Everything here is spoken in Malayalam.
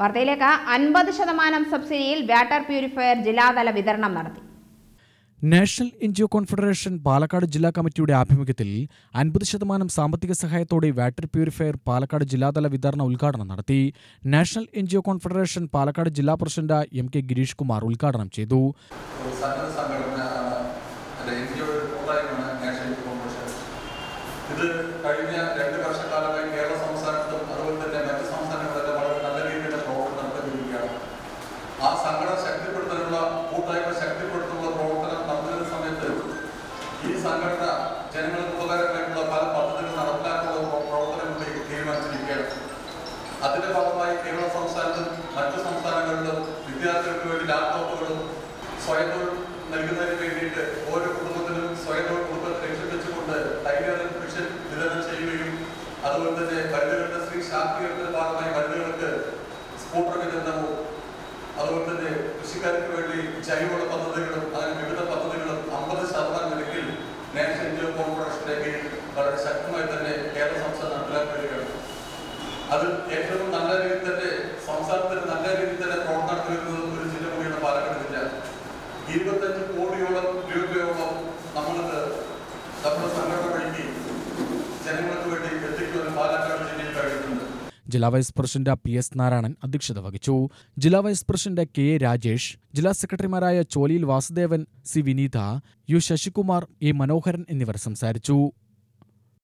വാർത്തയിലേക്ക് അൻപത് ശതമാനം സബ്സിഡിയിൽ വാട്ടർ പ്യൂരിഫയർ ജില്ലാതല വിതരണം നടത്തി നാഷണൽ എൻജിഒ കോൺഫെഡറേഷൻ പാലക്കാട് ജില്ലാ കമ്മിറ്റിയുടെ ആഭിമുഖ്യത്തിൽ അൻപത് ശതമാനം സാമ്പത്തിക സഹായത്തോടെ വാട്ടർ പ്യൂരിഫയർ പാലക്കാട് ജില്ലാതല വിതരണ ഉദ്ഘാടനം നടത്തി നാഷണൽ എൻജിഒ കോൺഫെഡറേഷൻ പാലക്കാട് ജില്ലാ president M K Girish Kumar ഉദ്ഘാടനം ചെയ്തു ഒരു സന്നദ്ധ സംഘടനയാണ് അല്ല എൻ ജി ഒ കൂട്ടായ്മയാണ് നാഷണൽ കോൺഗ്രസ് ഇത് കഴിഞ്ഞ രണ്ട് വർഷക്കാലമായി കേരള സംസ്ഥാനത്തും അതുപോലെ തന്നെ മറ്റ് സംസ്ഥാനങ്ങളിലൊക്കെ വളരെ നല്ല രീതിയിൽ പ്രവർത്തനം നടത്തിയിരിക്കുകയാണ് ആ സംഘടന ശക്തിപ്പെടുത്താനുള്ള കൂട്ടായ്മ ശക്തിപ്പെടുത്തുന്ന പ്രവർത്തനം നടത്തുന്ന സമയത്ത് ഈ സംഘടന ജനങ്ങൾക്ക് ഉപകാരമായിട്ടുള്ള പല പദ്ധതികൾ നടപ്പിലാക്കാനുള്ള പ്രവർത്തനങ്ങളിലേക്ക് തീരുമാനിച്ചിരിക്കുകയാണ് അതിന്റെ ഭാഗമായി കേരള സംസ്ഥാനത്തും മറ്റു സംസ്ഥാനങ്ങളിലും വിദ്യാർത്ഥികൾക്ക് വേണ്ടി ലാപ്ടോപ്പുകളും സ്വയം തൊഴിൽ നൽകുന്നതിന് വേണ്ടിയിട്ട് ഓരോ കുടുംബത്തിനും സ്വയം തൊഴിൽ കുടുംബത്തെ ലക്ഷ്യം വെച്ചുകൊണ്ട് ടൈലറിംഗ് മിഷൻ വിതരണം ചെയ്യുകയും അതുപോലെ തന്നെ വനിതകളുടെ സ്ത്രീ ശാക്തീകരണത്തിന്റെ ഭാഗമായി വനിതകൾക്ക് സ്കൂട്ടർ വിതരണവും അതുപോലെ തന്നെ കൃഷിക്കാർക്ക് വേണ്ടി ജൈവവള പദ്ധതികളും അങ്ങനെ വിവിധ പദ്ധതികളും അമ്പത് ശതമാനം നിരക്കിൽ നാഷണൽ എൻജിഒ കോർപ്പറേഷന്റെ കീഴിൽ വളരെ ശക്തമായി തന്നെ കേരള സംസ്ഥാനം നടപ്പിലാക്കുകയാണ് അത് ഏറ്റവും നല്ല രീതിയിൽ തന്നെ സംസ്ഥാനത്തിന് നല്ല രീതിയിൽ തന്നെ പ്രവർത്തനം നടത്തിവരുന്നത് ഒരു ജില്ല കൂടിയാണ് പാലക്കാട് ജില്ല ഇരുപത്തഞ്ച് കോടിയോളം രൂപയോളം നമ്മൾക്ക് നമ്മുടെ സംഘടന വഴിക്ക് ജനങ്ങൾക്ക് വേണ്ടി എത്തിക്കുവാൻ പാലക്കാട് ജില്ലയിൽ കഴിഞ്ഞിട്ടുണ്ട് ജില്ലാ vice president P S Narayanan അധ്യക്ഷത വഹിച്ചു ജില്ലാ vice president K A Rajesh ജില്ലാ സെക്രട്ടറിമാരായ Choliyil Vasudevan C Vineetha U Sasikumar A Manoharan എന്നിവർ സംസാരിച്ചു